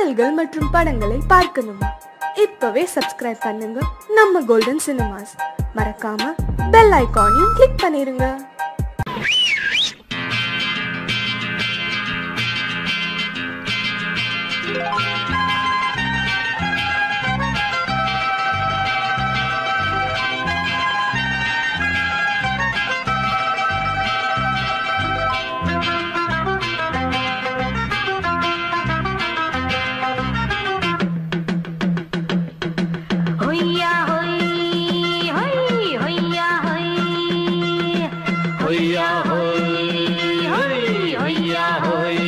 பாடல்கள் மற்றும் படங்களை பார்க்கணுமா இப்பவே சப்ஸ்கிரைப் பண்ணுங்க நம்ம கோல்டன் சினிமாஸ் மறக்காம பெல் ஐகானையும் கிளிக் பண்ணிருங்க ஹொய்யா ஹொய் ஹொய் ஹொய்யா ஹொய் ஹொய்யா ஹொய் ஹொய் ஹொய்யா ஹொய்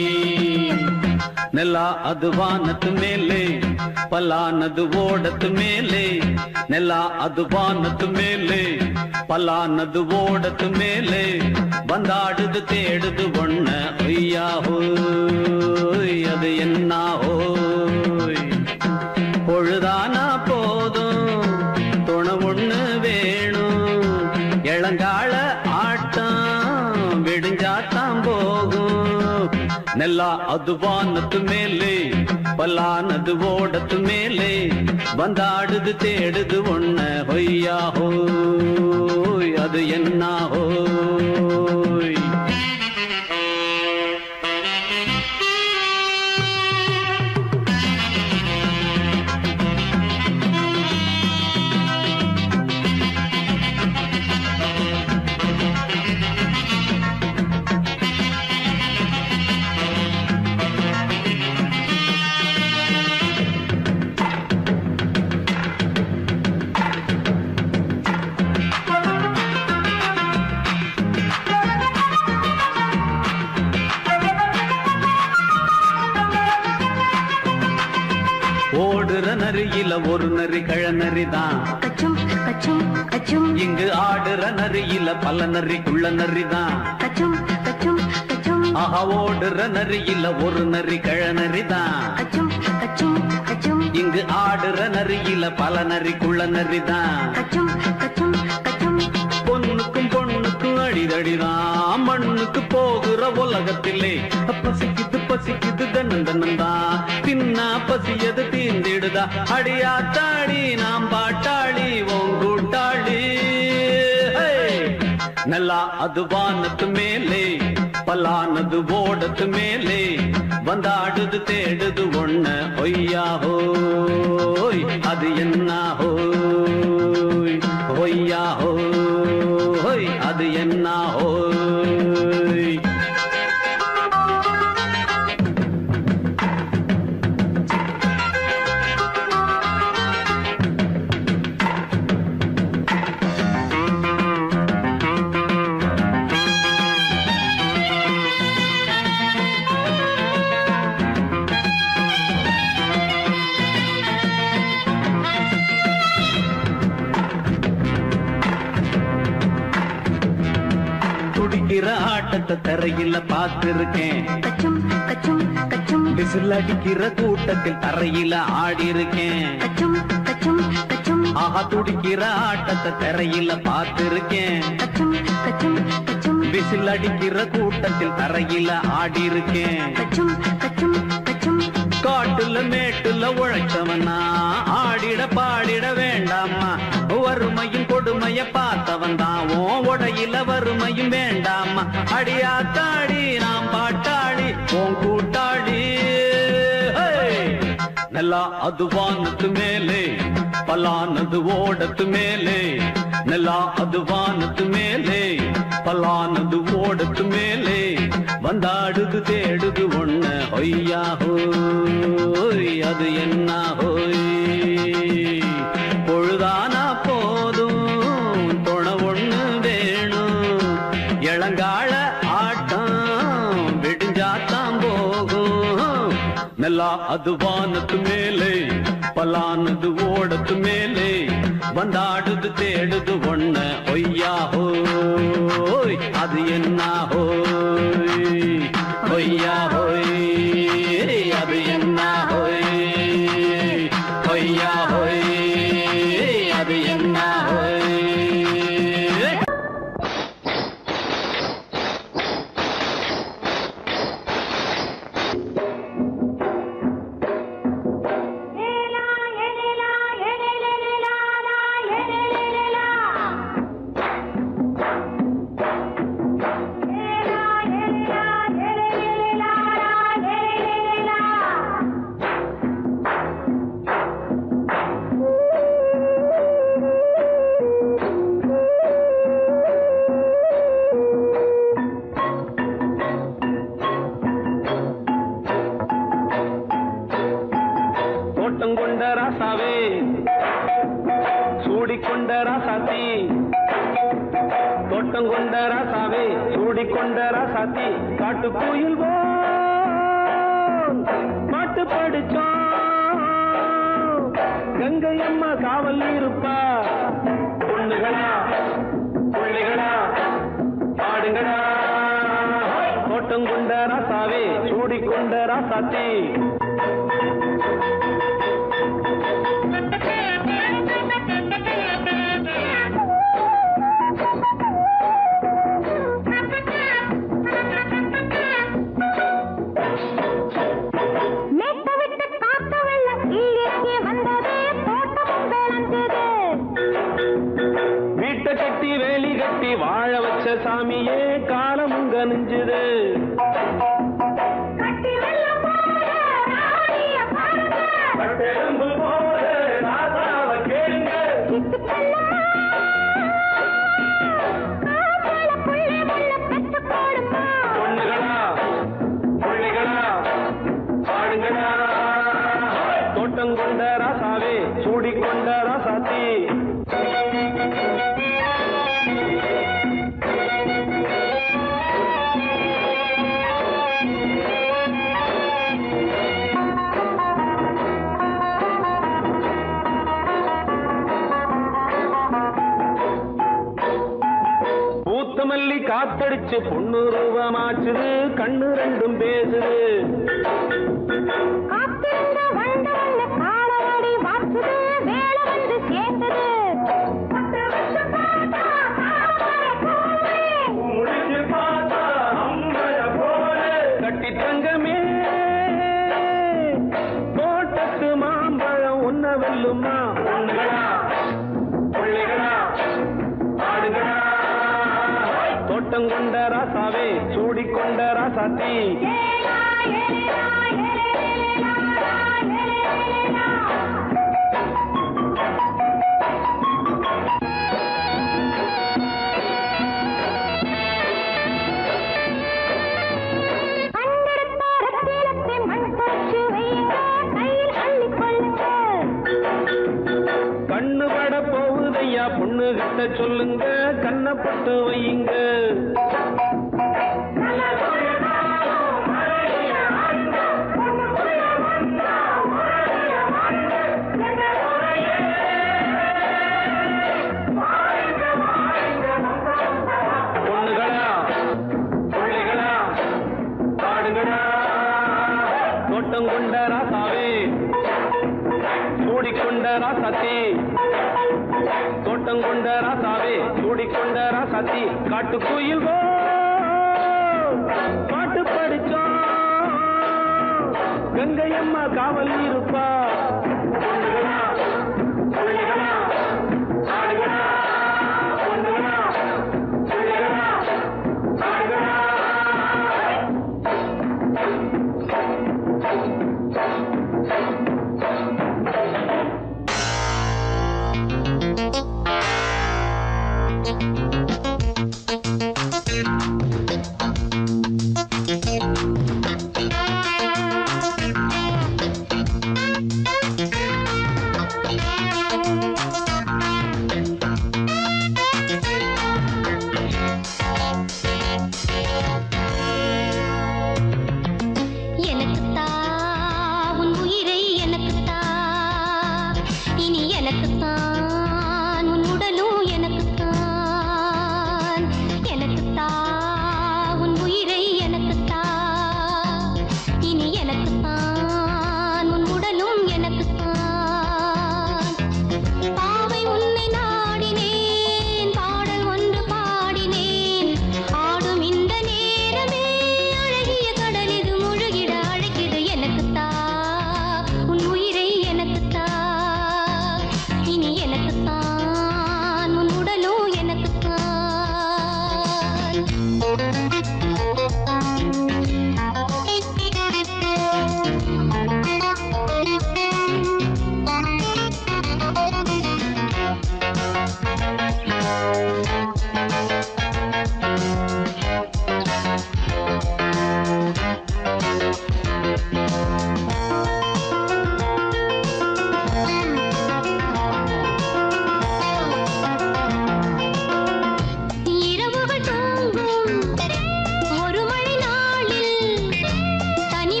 ನೆಲ ಅದು ವಾನದ ಮೇಲೆ ಪಲಾನದು ಓಡದ ಮೇಲೆ ನೆಲ ಅದು ವಾನದ ಮೇಲೆ ಪಲಾನದು ಓಡದ ಮೇಲೆ ಬಂದಾಡುದು தேடுது ஒண்ண ஒய்யா ஹோய் அது என்ன ஹோய் பொழுதானா போதும் துணை ஒண்ணு வேணும் இளங்கால ஆட்டம் விடிஞ்சாத்தான் போகும் நெல்லா அது வானத்து மேலே பல்லானது ஓடத்து மேலே வந்தாடுது தேடுது ஒண்ண ஹொய்யா ஹோய் அது என்ன ஹோய் ஓடுற நரியில ஒரு நரி கழநரி தான் கச்சும் கச்சும் கச்சும் இங்கு ஆடுற நரியில பல நரி குள்ள நரி தான் கச்சும் கச்சும் கச்சும் ஆஹா ஓடுற நரியில ஒரு நரி கழநரி தான் கச்சும் கச்சும் கச்சும் இங்கு ஆடுற நரியில பல நரி குள்ள நரி தான் கச்சும் கச்சும் கச்சும் பொண்ணுக்கும் பொண்ணுக்கும் அடிதடிதான் மண்ணுக்கு போகிற உலகத்திலே பசிக்குது பசிக்குது தன்னன் தன்னந்தான் தின்னா பசியது தீந்திடுதா அடியாத்தாடி நாம் பாட்டாளி ஓங்கூட்டாளி ஹே! நல்லா அது வானத்து மேலே பலானது ஓடத்து மேலே வந்தாடுது தேடுது ஒண்ண ஒய்யா ஹோய் அது என்ன ஹோய் ஒய்யா ஹோய் அது என்ன ஹோய் துடிக்கிற ஆட்டத்தை தரையில பார்த்திருக்கேன் கச்சும் கச்சும் கச்சும் விசில் அடிக்கிற கூட்டத்தில் தரையில ஆடி இருக்கேன் கச்சும் கச்சும் கச்சும் ஆஹா துடிக்கிற ஆட்டத்தை தரையில பார்த்திருக்கேன் கச்சும் கச்சும் கச்சும் விசில் அடிக்கிற கூட்டத்தில் தரையில ஆடி இருக்கேன் கச்சும் கச்சும் கச்சும் காட்டுல மேட்டுல உழைச்சவனா ஆடிட பாடிட வேண்டாமா வறுமையும் கொடுமைய பார்த்தவன் தான் ஓ உடையில வறுமையும் வேண்டாமா அடியாத்தாடி நாம் பாட்டாளி ஓன் கூட்டாளி ஹே! நல்லா அது வானத்து மேலே பலானது ஓடத்து மேலே நல்லா அது வானத்து மேலே பலானது ஓடத்து மேலே வந்தாடுது தேடுது ஒண்ண ஒய்யா ஹோய் அது என்ன ஹோய் பொழுதானா போதும் துணை ஒண்ணு வேணும் இளங்கால ஆட்டம் விடிஞ்சாத்தான் போகும் நல்லா அது வானத்து மேலே பலானது ஓடத்து மேலே வந்தாடுது தேடுது ஒண்ண ஒய்யா ஹோய் அது என்ன ஹோய் ஒய்யா ஹோய் அது என்ன ஹோய் ஒய்யா ஹோய் அது என்ன ஹோய் கொண்ட ராசாவே சூடிக்கொண்ட ராசாத்தி தோட்டம் கொண்ட ராசாவே சூடிக்கொண்ட ராசாத்தி காட்டு கோயில் பாட்டு படிச்சோம் கங்கை அம்மா காவல் இருப்பா பொண்ணுகளா பிள்ளைகளா பாடுங்களா தோட்டம் கொண்ட ராசாவே சூடிக்கொண்ட ராசாத்தி மேட்ட விட்டு காத்த வெள்ளம் கீழிறங்கி வந்தது தோட்டமும் விளைஞ்சது வீட்டை கட்டி வேலி கட்டி வாழ வச்ச சாமியே காலமுங்க நெஞ்சுது கட்டி வெள்ளம் போல ராணிய பாருங்க சித்து செல்லம்மா காப்பாள புள்ளை முள்ள பெற்று போடுமா பொண்ணுகளா பிள்ளைகளா பாடுங்களா தோட்டம் கொண்ட ராசாவே சூடிக்கொண்ட ராசாத்தி பூத்த மல்லி காத்தடிச்சு பொண்ணு ரூபமாச்சுது கண்ணு ரெண்டும் பேசுது காத்திருந்த வண்டு வந்து காலவாடி வாச்சுது வேலை வந்து சேர்ந்தது பத்து வருஷம் பார்த்தா தாமரை பூவே. கட்டி தங்கமே தோட்டத்து மாம்பழம் உன்ன வெல்லுமா பொண்ணுகளா பிள்ளைகளா ஆடுகளா தோட்டம் கொண்ட ராசாவே சூடிக்கொண்ட ராசாத்தி ஏலா, ஏலேலா, ஏலேலேலா, ஏலேலேலா. கண்டெடுத்த ரத்தினத்தை மண் போச்சு வையுங்க, கையில் அள்ளிக் கொள்ளுங்க. கண்ணு பட போகுதையா பொண்ணு கிட்ட சொல்லுங்க கண்ணப்பட்டு வையுங்க பொண்ணுகளா பிள்ளைகளா பாடுங்களா தோட்டம் கொண்ட ராசாவே சூடிக்கொண்ட ராசாத்தி தோட்டம் கொண்ட ராசாவே சூடிக்கொண்ட ராசாத்தி காட்டு கோயில் பாட்டு படிச்சோம் கங்கை அம்மா காவல் இருப்பா பொண்ணுகளா, பிள்ளைகளா, ஆடுகளா, பொண்ணுகளா, பிள்ளைகளா, ஆடுகளா. எனக்குத்தா உன் உயிரை எனக்குத்தா இனி எனக்குத்தான் உன் உடலும் எனக்குத்தான் எனக்குத்தா உன் உயிரை எனக்குத்தா இனி எனக்குத்தான் உன் உடலும் எனக்குத்தான் பாவை உன்னை நாடினேன் பாடல் ஒன்று பாடினேன் ஆடும் இந்த நேரமே அழகிய கடலிது முழுகிட அழைக்கிது எனக்குத்தா உன் உயிரை எனக்குத்தா இனி எனக்குத்தான் உன் உடலும் எனக்குத்தான்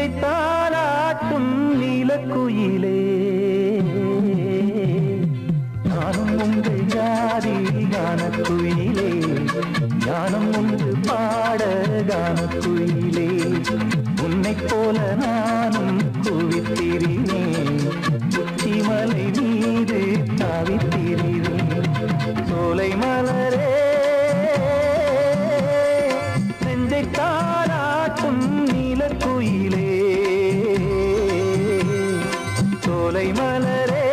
நெஞ்சை தாளாட்டும் நீலக்குயிலே நானும் உங்கள் ஜாதி கானக்குயிலே ஞானம் ஒன்று பாட கானக்குயிலே உன்னைப் போல நானும் குவித்திரினேன் உச்சிமலை மீது தாவித்திரினேன் சோலை மலரே நெஞ்சை தாராட்டும் நீலக்குயிலே சோலை மலரே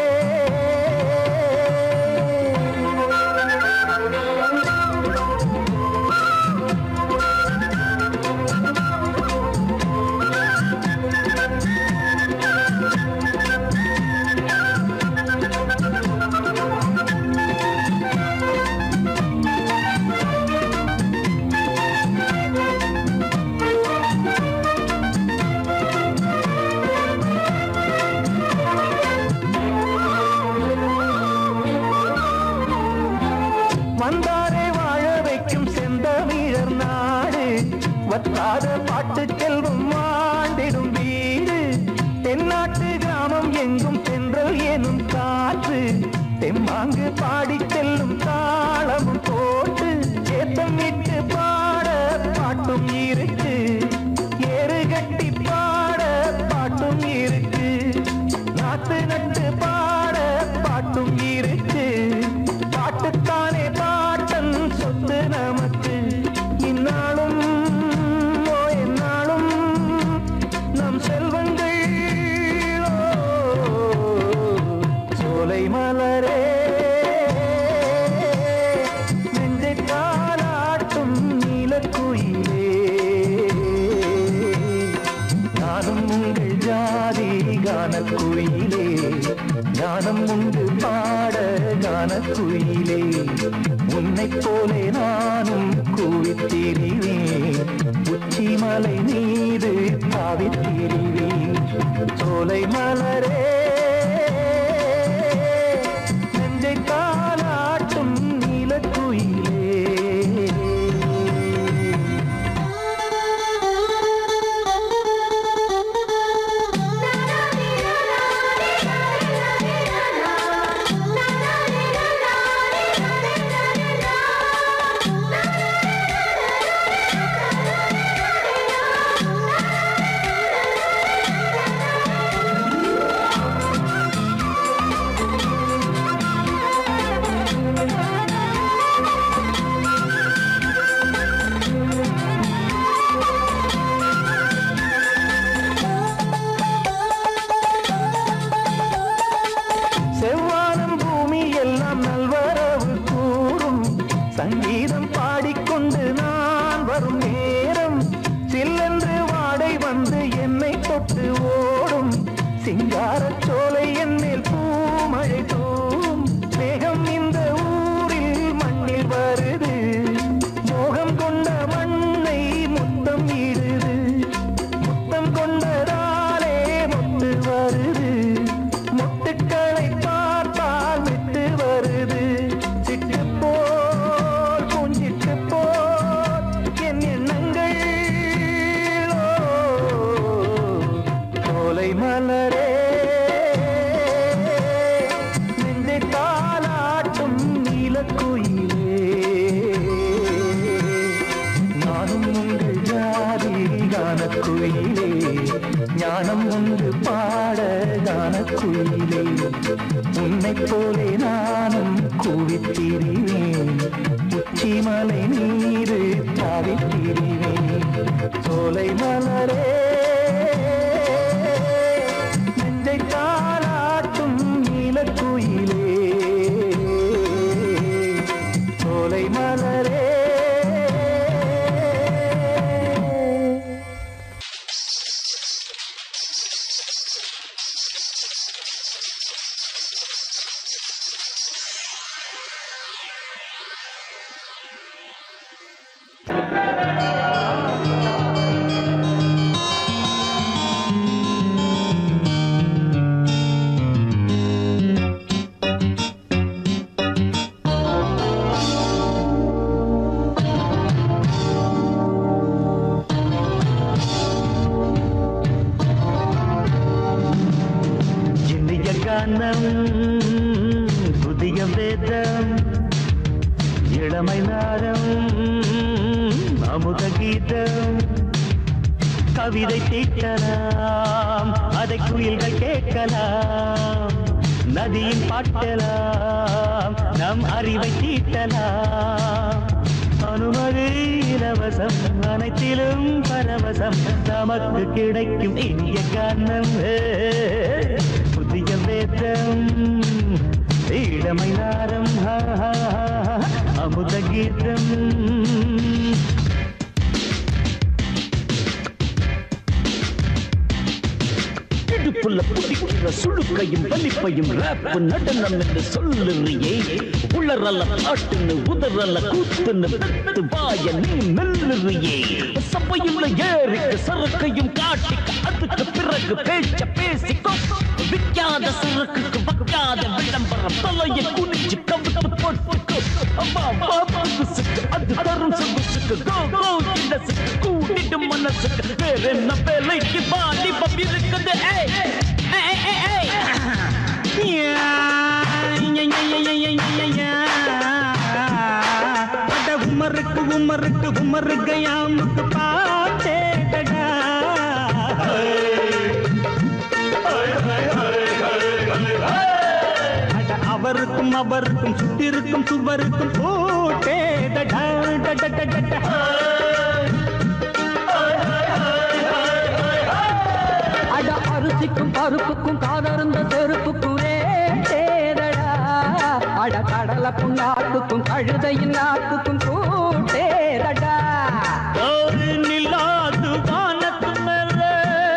வந்தாரே வாழ வைக்கும் செந்தமிழர் நாடு வத்தாத பாட்டு செல்வம் வாழ்ந்திடும் வீடு தென்னாட்டு கிராமம் எங்கும் சென்றல் எனும் காற்று தெம்மாங்கு பாடி செல்லும் தாளமும் போட்டு ஏத்தம் விட்டு பாட பாட்டும் இருக்கு ஏறு கட்டி பாட பாட்டும் இருக்கு நாத்து நட்டு பாட பாட்டும் இருக்கு பாட்டுத்தானே பாட்டன் சொத்து நமக்கு இந்நாளும் ஓ எந்நாளும் நம் செல்வங்கள் ஓ, சோலை மலரே நெஞ்சை தாளாட்டும் நீலக்குயிலே நானும் உங்கள் ஜாதி கானக்குயிலே ஞானம் உண்டு பாட கானக்குயிலே உன்னைப் போலே நானும் கூவித்திரிவேன் உச்சிமலை மீது தாவித்திரிவேன் சோலை மலரே நெஞ்சை தாளாட்டும் நீலக்குயிலே செவ்வானம் பூமி எல்லாம் நல்வரவு கூறும் சங்கீதம் பாடிக்கொண்டு நான் வரும் நேரம் சில்லென்று வாடை வந்து என்னை தொட்டு ஓடும் சிங்காரச் சோலை என்னில் பூமழை தூவும் மேகம் இந்த ஊரில் மண்ணில் வருது மோகம் கொண்ட மண்ணை முத்தம் இடுது முத்தம் கொண்டதாலே முத்து வருது முட்டுக்களை பார்த்தால் விட்டு வருது சிட்டு போல் பூஞ்சிட்டு போல் என் எண்ணங்கள் ஓ, சோலை மலரே நெஞ்சை தாளாட்டும் நீலக்குயிலே நானும் உங்கள் ஜாதி கானக்குயிலே ஞானம் ஒன்று பாட கானக்குயிலே உன்னைப் போலே நானும் கூவித்திரிவேன் உச்சிமலை நீரு தாவித்திரிவேன் சோலை மலரே நெஞ்சை தாளாட்டும் நீலக்குயிலே சோலை மலரே ஆ கானம் புதிய வேதம் இளமை நாரம் அமுத கீதம் கவிதை தீட்டலாம் அதை குயில்கள் கேட்கலாம் நதியின் பாட்டலாம் நம் அறிவை தீட்டலாம் அனுமதி இலவசம் அனைத்திலும் பரவசம் நமக்கு கிடைக்கும் இனிய காரணம் புதிய வேதம் இளமை நாரம் ஹா, ஹா, ஹா, அமுத கீதம் இடுப்புல புடிக்கிற சுழுக்கையும் வலிப்பையும் ரேப் நடனம் என்று சொல்லுறியே உளறல பாட்டுன்னு உதறல கூத்துன்னு பெத்து வாய நீ மெல்லுறியே சபையுள்ள ஏறிக்கு சரக்கையும் காட்டிக்க அதுக்கு பிறகு பேச்ச பேசிக்கோ விக்காத சரக்குக்கு வைக்காத விளம்பரம் தலையை குனிஞ்சு கவிட்டு போட்டுக்கோ அம்மா பாப்புக்கு அது தரும் சொகுசுக்கு கோ கோ இடசுக்கு கூட்டிட்டு மனசுக்கு வேற என்ன வேலைக்கு வாலிபம் இருக்குது ஏய் ஏய் ஏய் ஏய் யா, யா, யா, யா, யா, யா, யா, யா. அட உமருக்கு உமருக்கு உமருக்கு யாமுக்கு பாட்டேடா அட அவருக்கும் அவருக்கும் சுட்டிருக்கும் சுவருக்கும் போட்டேடா அட அரிசிக்கும் பருப்புக்கும் காதருந்த செருப்புக்கும் ரேடா அட கடலை புண்ணாத்துக்கும் கழுதையின் நாத்துக்கும் கூட்டேதடா ஒரு நிலாது வானத்து மேலே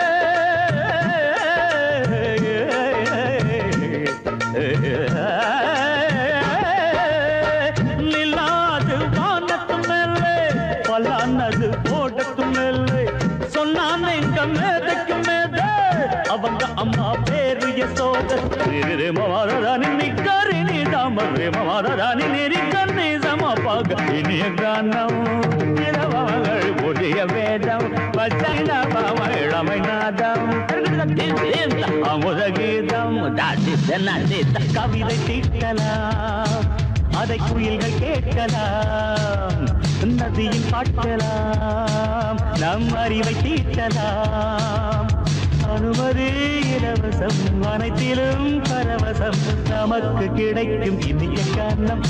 நிலாது வானத்து மேலே பலானது போடத்து மேலே சொன்னான் எங்க மேதைக்கு மேதை அவங்க அம்மா பேரு யசோத மாதாராணி நிக்கரி நீ தாம மாதாராணி நெறிக்கண்ணி சமப்பாக இனிய கானம் இளவங்கள் புதிய வேதம் பச்சை நபம் இளமை நாதம் அமுத கீதம் கவிதை தீட்டலாம் அதை குயில்கள் கேட்கலாம் நதியில் பாட்டலாம் நம் அறிவை தீட்டலாம் அனுமதி இலவசம் அனைத்திலும் பரவசம் நமக்கு கிடைக்கும் இனிய காரணம்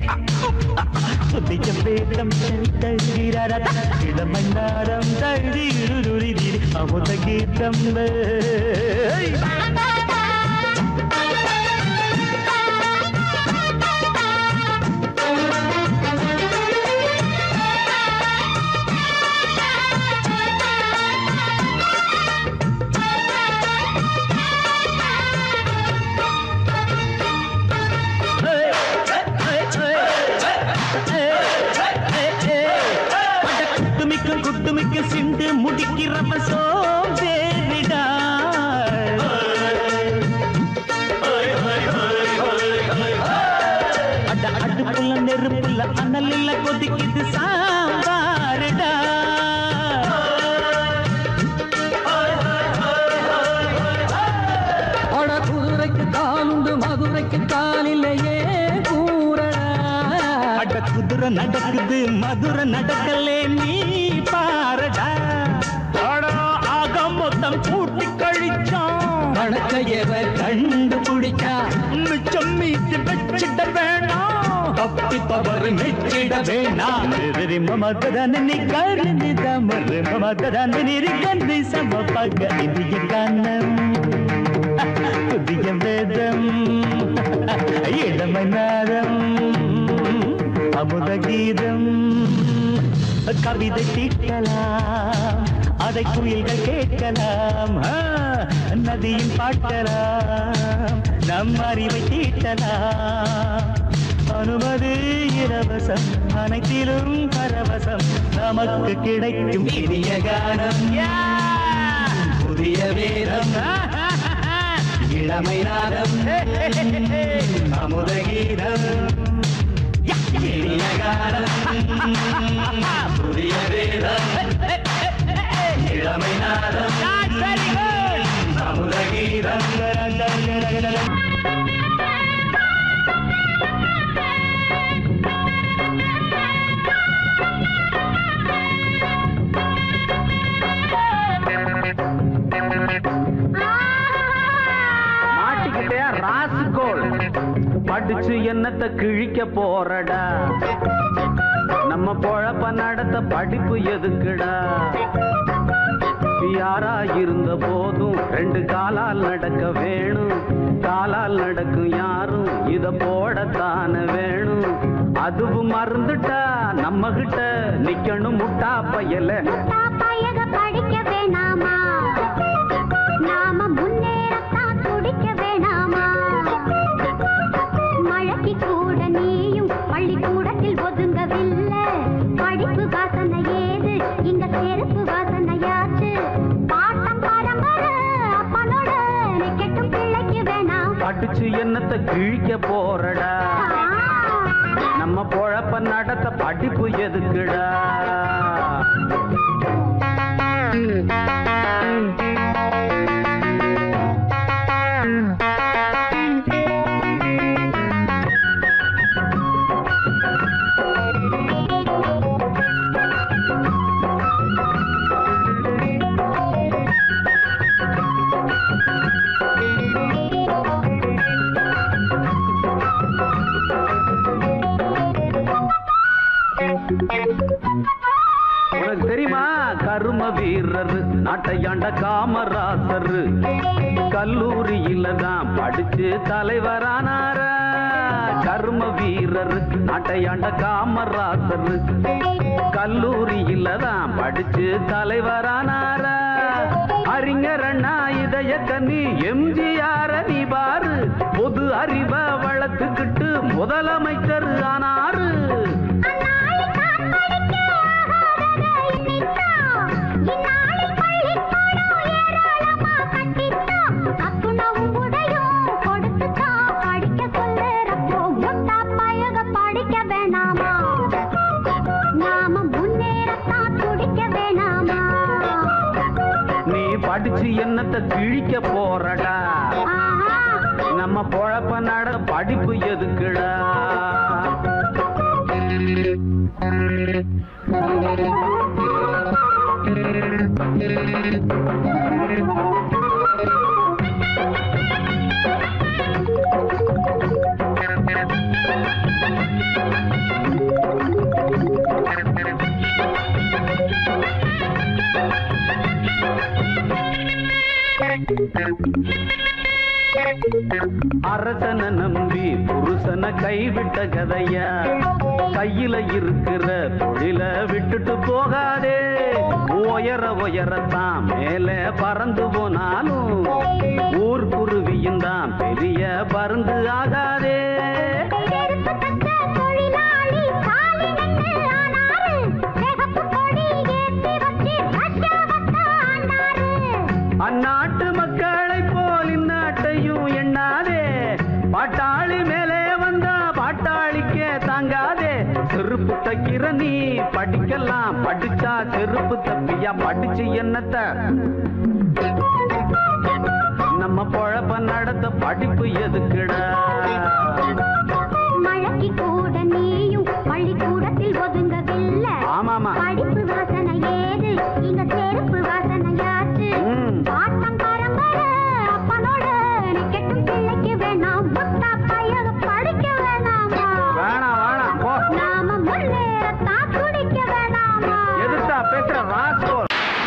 புதிய வேதம் தழுகிறாரா இளமை நாரம் தழுதிருதி அமுத கீதம் ஏய். குட்டுமிக்க குட்டுமிக்க சிண்டு முடிக்கிறவ சோம்பேறிடா அட அடுப்புல நெருப்புல அனலில் கொதிக்குது சாம்பாருடா அட குதிரைக்கு காலுண்டு மதுரைக்கு காலில்லையே கூறடா அட குதிரை நடக்குது மதுரை நடக்கலே நீ பாரடா அட ஆக மொத்தம் கூட்டி கழிச்சான் கணக்கையவ கண்டுபிடிச்சா மிச்சம் மீதி வச்சிட வேணாம் தப்பி தவறு மெச்சிட வேண்டாம் ರಿ ಮಮತದಾನ ನಿ ಕಾರಣಿ ದಮರ ಮಮತದಾನ ನಿರಿ ಗಂಧಿ ಸಮಪಗ ಇದಿಯ ಕಾನಂ புதிய வேதம் இளமநாதம் அமுத கீதம் கவிதை தீட்டலாம் அதை குயில்கள் கேட்கலாம் ஆ, நதியின் பாட்டலாம் நம் அறிவை தீட்டலாம் அனுமதி இலவசம் அனைத்திலும் பரவசம் நமக்கு கிடைக்கும் இனிய கானம் புதிய வேதம் இளமை நாதம் அமுத கீதம் இனிய காலம் புதிய வேதம் இளமை நாதம் அமுத கீதம் மாட்டிக்கிட்டே ராசுகோள் படிச்சு என்னத்த கிழிக்க போறடா நம்ம பொழப்ப நடத்த படிப்பு எதுக்குடா யாரா இருந்த போதும் ரெண்டு காலால் நடக்க வேணும் காலால் நடக்கும் யாரும் இத போடத்தான வேணும் அதுவும் மறந்துட்டா நம்ம கிட்ட நிக்கணும் முட்டா பயல பயக படிக்க வேணாமா நாம முன்னேறத்தான் துடிக்க வேணாமா மழைக்கு கூட நீயும் பள்ளிக்கூடத்தில் ஒதுங்கவில்லை படிப்பு வாசனை ஏது இங்க செருப்பு வாசனையாச்சு பாட்டம் பரம்பரை அப்பனோட கெட்டும் பிள்ளைக்கு வேணாம் படிச்சு என்னத்த கிழிக்க போறடா நம்ம பொழப்ப நடத்த படிப்பு எதுக்குடா உனக்கு தெரியுமா கரும வீரர் நாட்டையாண்ட காமராசர் கல்லூரியில தான் படிச்சு தலைவரானார கர்ம வீரர் நாட்டையாண்ட காமராசர் கல்லூரியில தான் படிச்சு தலைவரானார அறிஞர் அண்ணா இதய கண்ணி எம்ஜிஆர நீ பாரு பொது அறிவ வளர்த்துக்கிட்டு முதலமைச்சர் ஆனாரு நீ படிச்சு என்னத்த கிழிக்க போறடா நம்ம பொழப்ப நட படிப்பு எதுக்குடா அரசனை நம்பி புருஷனை கைவிட்ட கதையா கையில இருக்கிற தொழில விட்டுட்டு போகாதே உயர உயரத்தான் மேல பறந்து போனாலும் ஊர் குருவியும் தான் பெரிய பருந்து ஆகாதே அந்நாட்டு மக்களை போல் இந்நாட்டையும் எண்ணாதே பாட்டாளி மேலே வந்தா பாட்டாளிக்கே தாங்காதே செருப்பு தைக்கிற நீ படிக்கலாம் படிச்சா செருப்பு தப்பியா படிச்சு என்னத்த நம்ம பொழப்ப நடத்த படிப்பு எதுக்குடா மழைக்கு கூட நீயும் பள்ளிக்கூடத்தில் ஒதுங்கவில்லை ஆமாமா படிப்பு வாசனை ஏது இங்க செருப்பு வாசனையாச்சு ம். பாட்டம் பரம்பரை அப்பனோட கெட்டும் பிள்ளைக்கு வேணாம் முட்டா பையக படிக்க வேணாமா வேணாம் வேணாம் போ நாம முன்னேறத்தான் துடிக்க வேணாமா எதுத்தா பேசுற ராஸ்கோ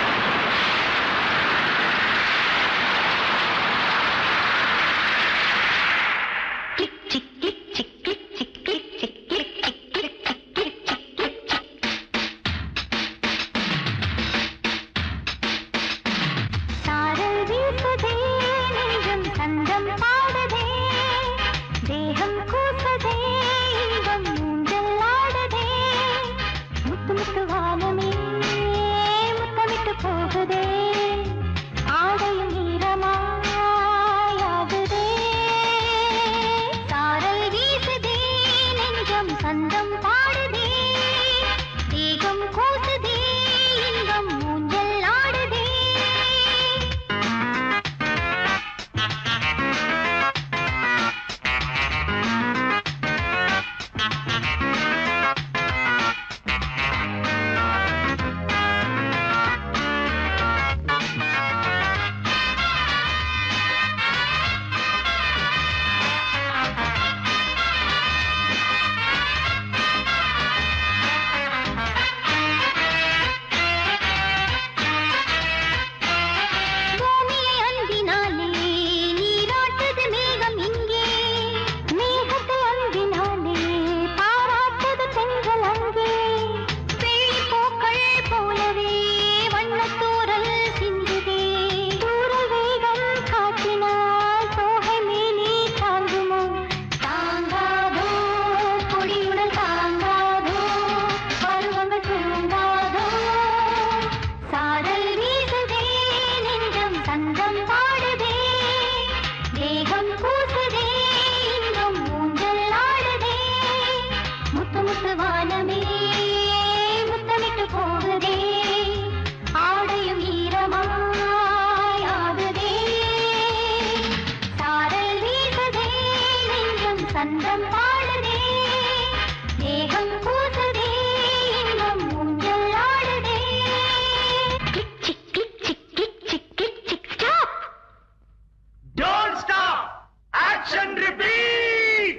சாரல் வீசுதே நெஞ்சம் சந்தம் பாடுதே தேகம் கூசதே இன்பம் ஊஞ்சல் ஆடுதே முத்து முத்து வானமே முத்தமிட்டு போகுதே ஆடையும் ஈரமாயாகுதே சாரல் வீசுதே நெஞ்சம் சந்தம் பாடுதே தேகம் கூசுதே இன்பம் ஊஞ்சல் ஆடுதே சந்தம் பாடுதே தேகம் கூசுதே இன்பம் ஊஞ்சல் ஆடுதே முத்து முத்து வானமே முத்தமிட்டு போகுதே ஆடையும் ஈரமாயாகுதே சாரல் வீசுதே நெஞ்சம் சந்தம் பாடுதே தேகம் கூசுதே இன்பம் ஊஞ்சல் ஆடுதே click chick click chick click chick click chick stop Don't stop! Action repeat!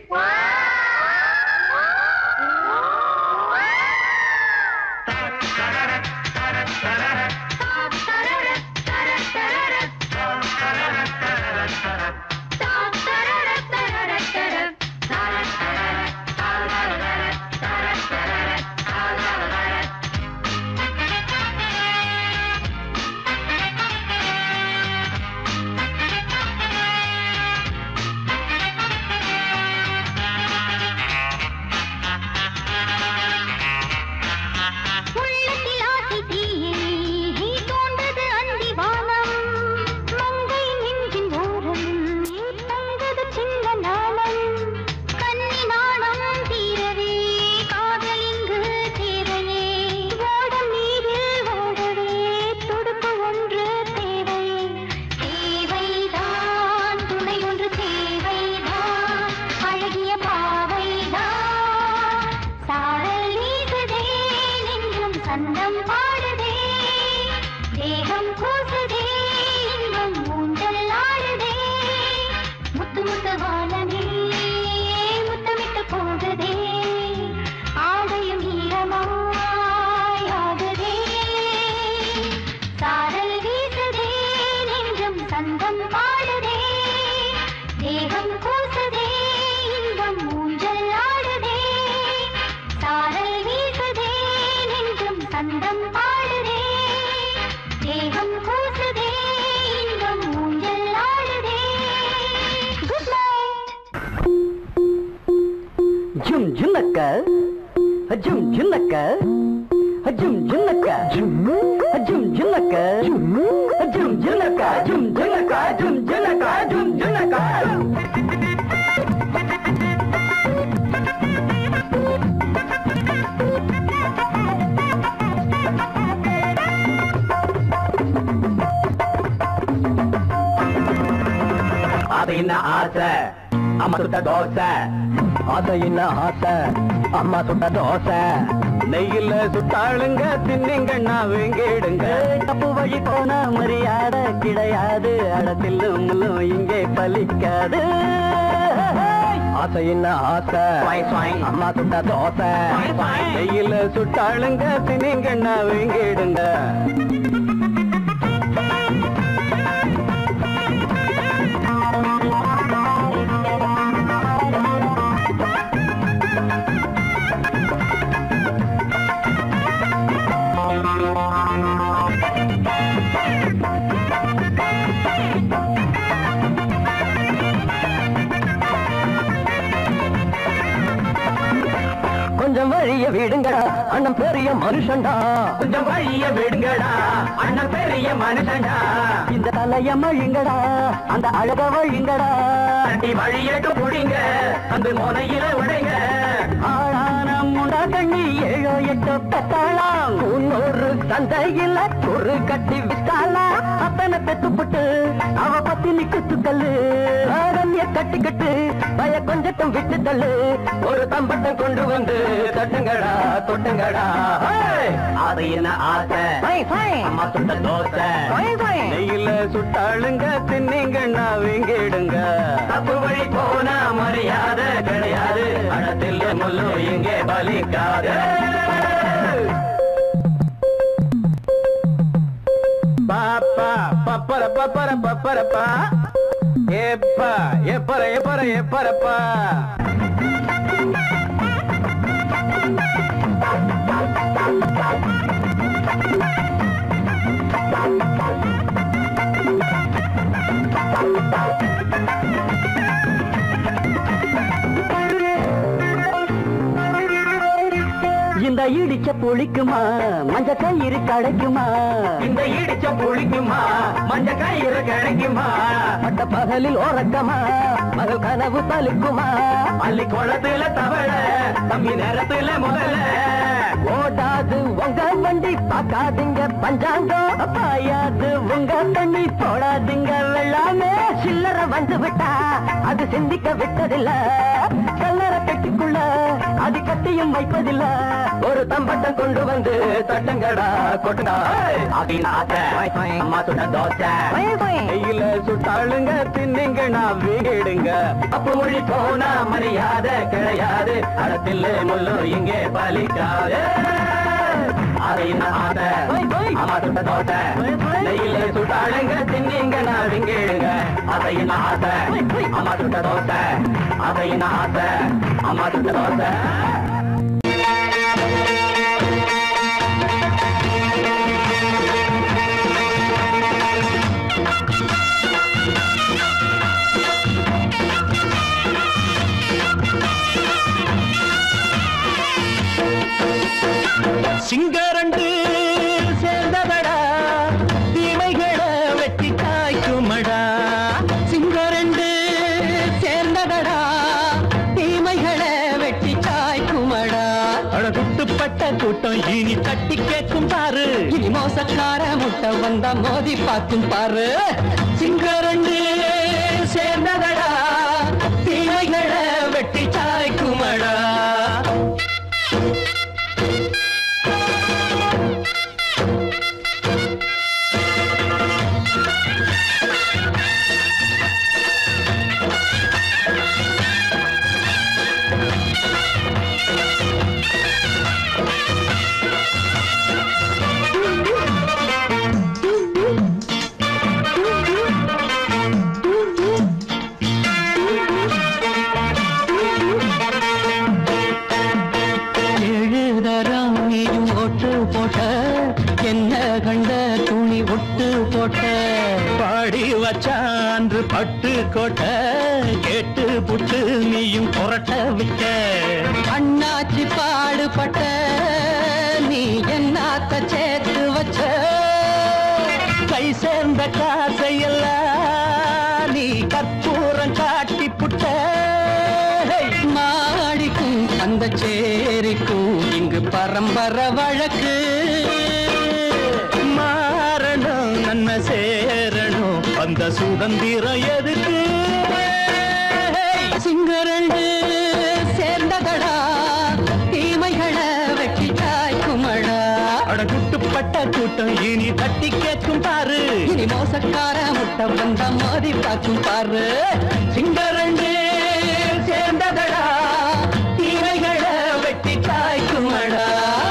உள்ளத்தில் ஆசை தீயை தோன்றது அந்திவானம் மங்கை நெஞ்சின் ஓரம் தங்கது சின்ன நாளம் கன்னி நாணம் தீரவே காதல் இங்கு தேவையே ஓடம் நீரில் ஓடவே துடுப்பு ஒன்று தேவையே தேவைதான் துணை ஒன்று தேவைதான் அழகிய பாவைதான் சாரல் வீசுதே நெஞ்சம் சந்தம் பாடுதே தேகம் கூசுதே இன்பம் ஊஞ்சல் ஆடுதே முத்து முத்து வானமே முத்தமிட்டு போகுதே ஆடையும் ஈரமாயாகுதே சாரல் வீசுதே நெஞ்சம் சந்தம் பாடுதே தேகம் கூசுதே இன்பம் ஊஞ்சல் ஆடுதே சாரல் வீசுதே நெஞ்சம் சந்தம் பாடுதே தேகம் கூசுதே இன்பம் ஊஞ்சல் ஆடுதே குட் நைட் ஜும் ஜுன்னக்க ஜும் ஜுன்னக்க ஜும் ஜுன்னக்க ஜும் ஜுன்னக்க ஜும் ஜுன்னக்க ஜும் ஜுன்னக்க ஜும் ஜுன்னக்க ஜும் ஜுன்னக்க அது என்ன ஆசை அம்மா சுட்ட தோசை அது என்ன ஆசை அம்மா சுட்ட தோசை நெய்யில சுட்டாளுங்க தின்னிங்கண்ணா வேங்கிடுங்க தப்பு வழி போன மரியாதை கிடையாது அடத்தில்லும் முள்ளும் இங்கே பலிக்காது ஆசை என்ன ஆசை அம்மா சுட்ட தோசை நெய்யில சுட்டாளுங்க தின்னிங்கண்ணா வேங்கிடுங்க கொஞ்சம் வழிய விடுங்கடா அண்ணன் பெரிய மனுஷன்டா கொஞ்சம் வழிய விடுங்கடா அண்ணன் பெரிய மனுஷன்டா இந்த தலைய மழிங்கடா அந்த அழக வழிங்கடா தண்டி வழியட்டு புடிங்க அந்த முனையில உடைங்க ஆளான முண்டா கண்ணி ஏழோ எட்டு பெத்தாளாம் முன்னூறு சந்தையில ஒரு கட்டி வித்தாளா அப்பனை பெத்துப்பட்டு அவ பத்தி குத்துக்கல்லு ஆரண்ய கட்டிக்கட்டு பய கொஞ்சட்டும் விட்டு தள்ளு ஒரு தம்பட்டம் கொண்டு வந்து தட்டுங்கடா தொட்டுங்கடா ஹேய்! அது என்ன ஆசை அம்மா சுட்ட தோசை நெய்யில சுட்டாளுங்க தின்னிங்கண்ணா வீங்கிடுங்க தப்பு வழி போனா மரியாதை கிடையாது அடத்தில் முள்ளு இங்கே பலிக்காது பாப்பா பப்பர பப்பர பப்பரப்பா ஏப்பா எப்பர எப்பர எப்பரப்பா இந்த இடிச்ச புளிக்குமா மஞ்ச கயிறு கிடைக்குமா இந்த இடிச்ச புளிக்குமா மஞ்ச கயிறு கிடைக்குமா பட்ட பகலில் ஓரக்கமா மகள் கனவு பலிக்குமா பள்ளி குளத்துல தவள தம்பி நேரத்துல முதல்ல ஓடாது உங்க வண்டி பார்க்காதீங்க பஞ்சாங்கம் பாயாது உங்க தண்ணி போடாதீங்க வெள்ளாமே சில்லற வந்து விட்டா அது சிந்திக்க விட்டதில்ல கல்லற கட்டிக்குள்ள அது கட்டியும் வைப்பதில்ல ஒரு தம்பட்டம் கொண்டு வந்து தட்டங்கடா கொட்டுடா அப்படின்னு ஆசை அம்மா சுட்ட தோசை கையில சுட்டாளுங்க தின்னுங்க நான் வீடுங்க அப்ப மொழி போனா மரியாதை கிடையாது அடத்தில் முள்ளு இங்கே பலிக்காது அது என்ன ஆசை அம்மா சுட்ட தோசை கையில சுட்டாளுங்க தின்னுங்க நான் வீடுங்க அதை என்ன ஆசை அம்மா சுட்ட தோசை அதை என்ன ஆசை அம்மா சுட்ட தோசை சிங்கரண்டு சேர்ந்ததடா தீமைகளை வெட்டி காய்க்குமடா சிங்கரண்டு சேர்ந்ததடா தீமைகளை வெட்டி காய்க்குமடா அழகுட்டுப்பட்ட கூட்டம் இனி தட்டி கேட்கும் பாரு இனி மோசக்கார முட்டை வந்தா மோதி பார்க்கும் பாரு சிங்கரண்டு சேர்ந்ததடா தீமைகளை வெட்டி காய்க்குமடா எழுதறாம் நீயும் ஒட்டு போட்ட என்ன கண்ட துணி ஒட்டு போட்ட பாடி வச்சான்று பட்டு கோட்ட கேட்டு புட்டு நீயும் புரட்ட விட்ட அண்ணாச்சி பாடுபட்ட நீ என்னாத்த சேர்த்து வச்ச கை சேர்ந்த காசையெல்லாம் நீ கற்பூரம் காட்டி புட்ட மாடிக்கும் அந்த சேரிக்கும் இங்கு பரம்பரை வழக்கு மாறணும் நன்மை சேரணும் அந்த சுதந்திரம் எதுக்கு சிங்கரண்டு சேர்ந்ததடா தீமைகளை வெட்டி காய்க்குமடா அடகுட்டுப்பட்ட கூட்டம் இனி தட்டி கேட்கும் பாரு இனி மோசக்கார முட்டை வந்த மோதி பார்க்கும் பாரு சிங்கரண்டு சேர்ந்ததடா தீமைகளை வெட்டி காய்க்குமடா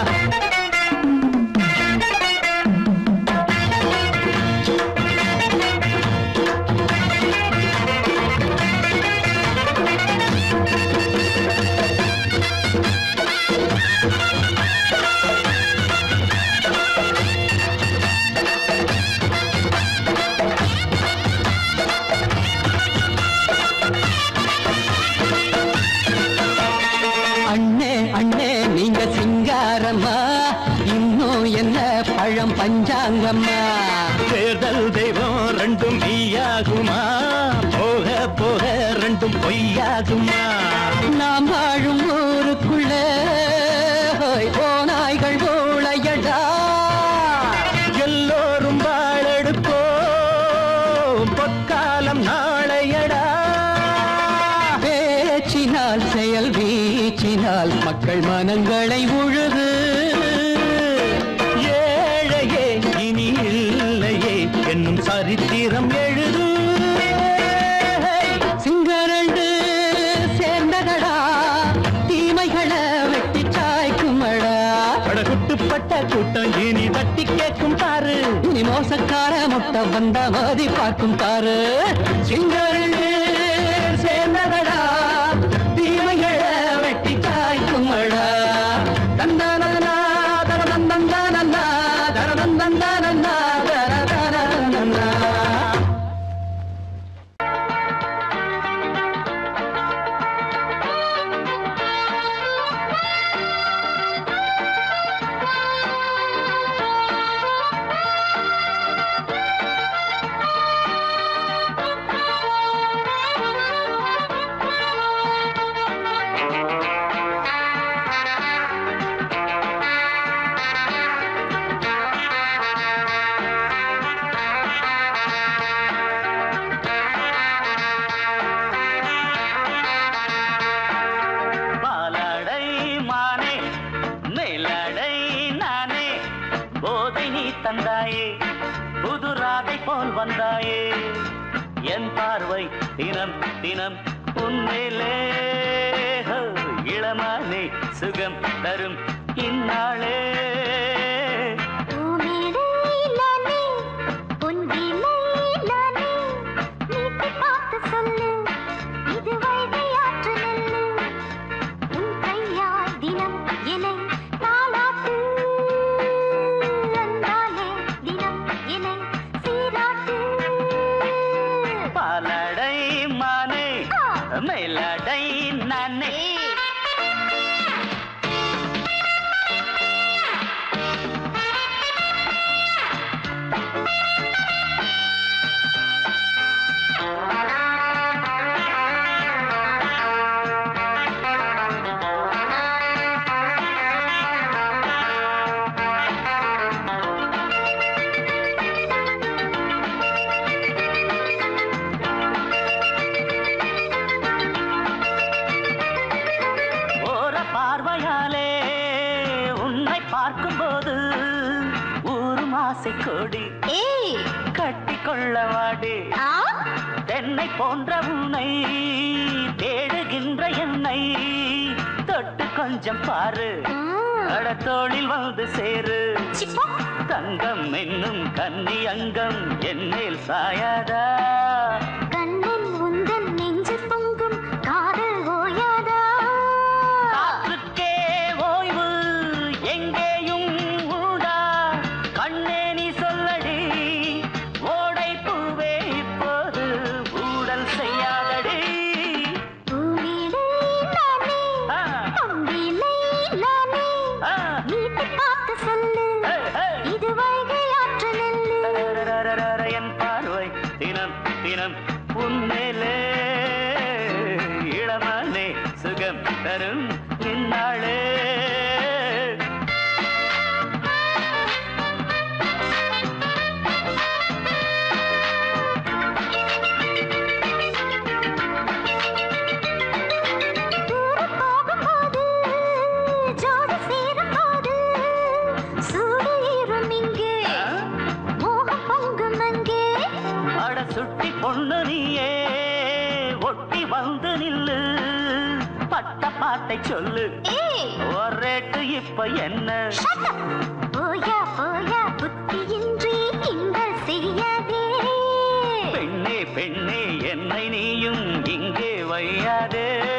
அண்ணே அண்ணே நீங்க சிங்காரம்மா இன்னும் என்ன பழம் பஞ்சாங்கம்மா தேர்தல் தெய்வம் ரெண்டும் மெய்யாகுமா போக போக ரெண்டும் பொய்யாகுமா நாம் வாழும் ஊருக்குள்ள ஹோய், ஓநாய்கள் ஊழையடா எல்லோரும் வாழெடுப்போ பொற்காலம் நாளையடா பேச்சினால் செயல் வீச்சினால் மக்கள் மனங்களை உழுது ஏழையே இனி இல்லையே என்னும் சரித்திரம் எழுது சிங்கரண்டு சேர்ந்ததடா தீமைகளை வெட்டி சாய்க்குமடா குட்டுப்பட்ட கூட்டம் இனி தட்டி கேட்கும் பாரு இனி மோசக்கார முட்டை வந்த மோதி பார்க்கும் பாரு சிங்கரண்டு சேர்ந்ததடா தீமைகளை வெட்டி காய்க்குமடா தந்தானா தரதந்தந்தானா தரதந்தந்தானா தரதந்தந்தானா ஆ என் பார்வை தினம் தினம் உன்மேலே ஹோ, இளமானே சுகம் தரும் இந்நாளே பூமேடை நானே, பொன் வீணை நானே, நீட்டி பார்த்து சொல்லு, இது வைகையாற்று நெல்லு. உன் கையால் தினம் என்னை தாலாட்டு. அன்பாலே தினம் என்னை சீராட்டு. பாலடை மானே மேலடை நானே ஓர பார்வையாலே உன்னை பார்க்கும்போது ஊரும் ஆசை கொடி ஏய், கட்டிக்கொள்ள வாடி ஆ? தென்னை போன்ற உன்னை தேடுகின்ற என்னை தொட்டு கொஞ்சம் பாரு ம், கடத்தோளில் வந்து சேரு சிப்பா. தங்கம் என்னும் கன்னி அங்கம் என்னேல் சாயாதா கண்ணில் உந்தன் நெஞ்சில் பொங்கும் காதல் ஓயாதா காற்றுக்கே ஓய்வு எங்கேயும் உண்டா கண்ணே நீ சொல்லடி ஓடை பூவே இப்போது ஊடல் செய்யாதடி பூமியிலே நானே, ஆ, அம்பிலே நானே, ஆ, நீட்டி பார்த்து சொல்லு, ஹே, ஹே. இது வைகை ஆற்று நெல்லு. ரரரரரர என் பார்வை தினம் தினம் உன்மேலே இளமானே சுகம் தரும் இந்நாளே தூரம் போகும்போது, ஜோடி சேரும்போது, சூடு ஏறும் இங்கே, மோகம் பொங்கும் அங்கே. அட சுட்டி பொண்ணு நீயே ஒட்டி வந்து நில்லு பட்ட பாட்டை சொல்லு ஏய், ஒரேட்டு இப்ப என்ன shut up. போயா போயா புத்தியின்றி கிண்டல் செய்யாதே பெண்ணே பெண்ணே என்னை நீயும் இங்கே வையாதே